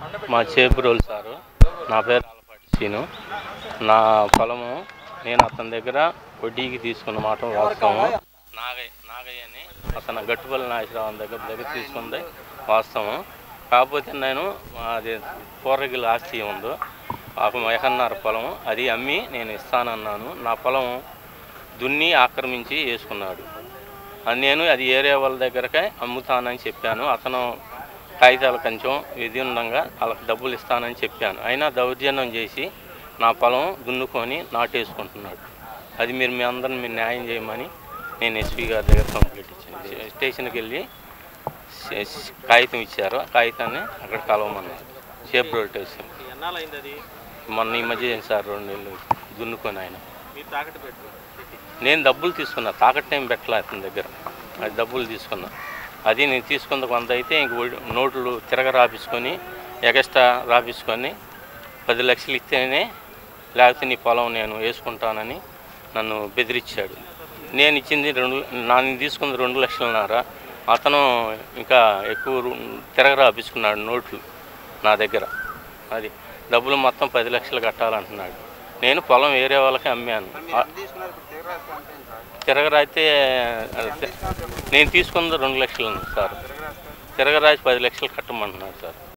మా చేపురోలు సారు నా పేరు ఆలపాటి సీను నా పొలము నేను అతని దగ్గర వడ్డీకి తీసుకున్న మాట వాస్తవము నాగయ్య నాగయ్య అని అతను గట్టుపల్లి నాగేశ్వరరావు దగ్గర దగ్గర తీసుకుంది వాస్తవం కాకపోతే నేను అది పూర్వగిల ఆస్తి ఉందో ఒక ఎకన్నర పొలం అది అమ్మి నేను ఇస్తానన్నాను నా పొలం దున్ని ఆక్రమించి వేసుకున్నాడు అది నేను అది ఏరియా వాళ్ళ దగ్గరకే అమ్ముతానని చెప్పాను అతను కాగితాలు కొంచెం ఇది ఉండగా వాళ్ళకి డబ్బులు ఇస్తానని చెప్పాను అయినా దౌర్జన్యం చేసి నా పొలం దున్నుకొని నాటేసుకుంటున్నాడు అది మీరు మీ అందరిని మీరు న్యాయం చేయమని నేను ఎస్పీ గారి దగ్గర కంప్లీట్ ఇచ్చాను స్టేషన్కి వెళ్ళి సే- సే- కాగితం ఇచ్చారు ఆ కాగితాన్ని అక్కడ కలవమన్నారు షేప్ రోడ్ స్టేషన్ ఎన్నాళ్ళైంది అది మొన్న ఈ మధ్య సార్ రెండు నెలలు దున్నుకొని ఆయన మీరు తాకట్టు పెట్టు నేను డబ్బులు తీసుకున్నా తాకట్టు ఏం పెట్టలే అతని దగ్గర అది డబ్బులు తీసుకున్నా అది నేను తీసుకున్న కొంత అయితే ఇంక వడ్- నోట్లు తిరగ రాపించుకొని ఎగస్ట్రా రాపించుకొని పది లక్షలు ఇస్తేనే లేకపోతే నీ పొలం నేను వేసుకుంటానని నన్ను బెదిరించాడు నేను ఇచ్చింది రెండు నేను తీసుకుంది రెండు లక్షలన్నర అతను ఇంకా ఎక్కువ రు- తిరగ రాపించుకున్నాడు నోట్లు నా దగ్గర అది డబ్బులు మొత్తం పది లక్షలు కట్టాలంటున్నాడు నేను పొలం వేరే వాళ్ళకి అమ్మాను ఆ- తిరగరాయితే అదే, నేను తీసుకుంది రెండు లక్షలు సార్ తిరగరాసి పది లక్షలు కట్టమంటున్నాడు సార్